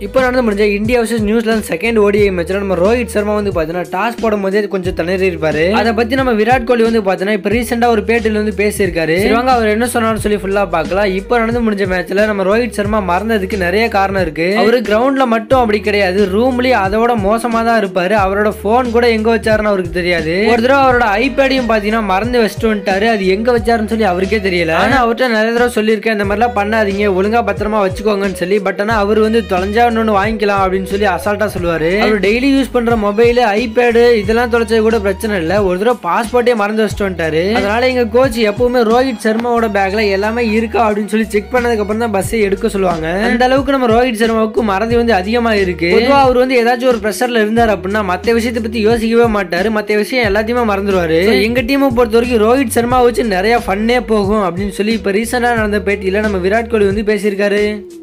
இப்போ நடந்து முடிஞ்ச India versus New Zealand second ODI மேட்ச்ல நம்ம ரோஹித் சர்மா வந்து பார்த்தீங்கன்னா டாஸ் போடும் போதே கொஞ்சம் திணறி இருப்பாரு அதை பத்தி நம்ம விராட் கோலி வந்து பார்த்தீங்கன்னா இப்போ ரீசெண்டா ஒரு பேட்டில் வந்து பேசியிருக்காரு சரி வாங்க அவர் என்ன சொன்னார்னு சொல்லி ஃபுல்லா பார்க்கலாம் இப்போ நடந்து முடிஞ்ச மேட்ச்ல நம்ம ரோஹித் சர்மா மறந்ததுக்கு நிறைய காரணம் இருக்கு அவரு கிரவுண்ட்ல மட்டும் அப்படி கிடையாது ரூம்லயும் அதோட மோசமா தான் இருப்பாரு அவரோட போன் கூட எங்க வச்சாருன்னு அவருக்கு தெரியாது ஒரு தடவை அவரோட ஐபேடையும் பாத்தீங்கன்னா மறந்து வச்சுட்டு வந்துட்டாரு அது எங்க வச்சாருன்னு சொல்லி அவருக்கே தெரியல ஆனா அவர்கிட்ட நிறைய தடவை சொல்லியிருக்கேன் இந்த மாதிரிலாம் பண்ணாதீங்க ஒழுங்கா பத்திரமா வச்சுக்கோங்கன்னு சொல்லி பட் ஆனா அவர் வந்து தொலைஞ்சா இன்னொன்னு வாங்கிக்கலாம் அப்படின்னு சொல்லி அசால்ட்டா சொல்லுவாரு அவர் டெய்லி யூஸ் பண்ற மொபைல் ஐபேடு இதெல்லாம் தொலைச்சது கூட பிரச்சனை இல்ல ஒரு தடவை பாஸ்போர்ட்டே மறந்து வச்சுட்டு வந்துட்டாரு அதனால எங்க கோச் எப்பவுமே ரோஹித் சர்மாவோட பேக்ல எல்லாமே இருக்கா அப்படின்னு சொல்லி செக் பண்ணதுக்கு அப்புறம் தான் பஸ்ஸை எடுக்க சொல்லுவாங்க அந்த அளவுக்கு நம்ம ரோஹித் சர்மாவுக்கு மறதி வந்து அதிகமா இருக்கு பொதுவா அவர் வந்து ஏதாச்சும் ஒரு ப்ரெஷர்ல இருந்தார் அப்படின்னா மத்த விஷயத்தை பத்தி யோசிக்கவே மாட்டாரு மத்த விஷயம் எல்லாத்தையுமே மறந்துடுவாரு So, எங்க டீமை பொறுத்த வரைக்கும் ரோஹித் சர்மா வச்சு நிறைய ஃபன்னே போகும் அப்படின்னு சொல்லி இப்ப ரீசெண்டா நடந்த பேட்டியில நம்ம விராட் கோலி வந்து பேசியிருக்காரு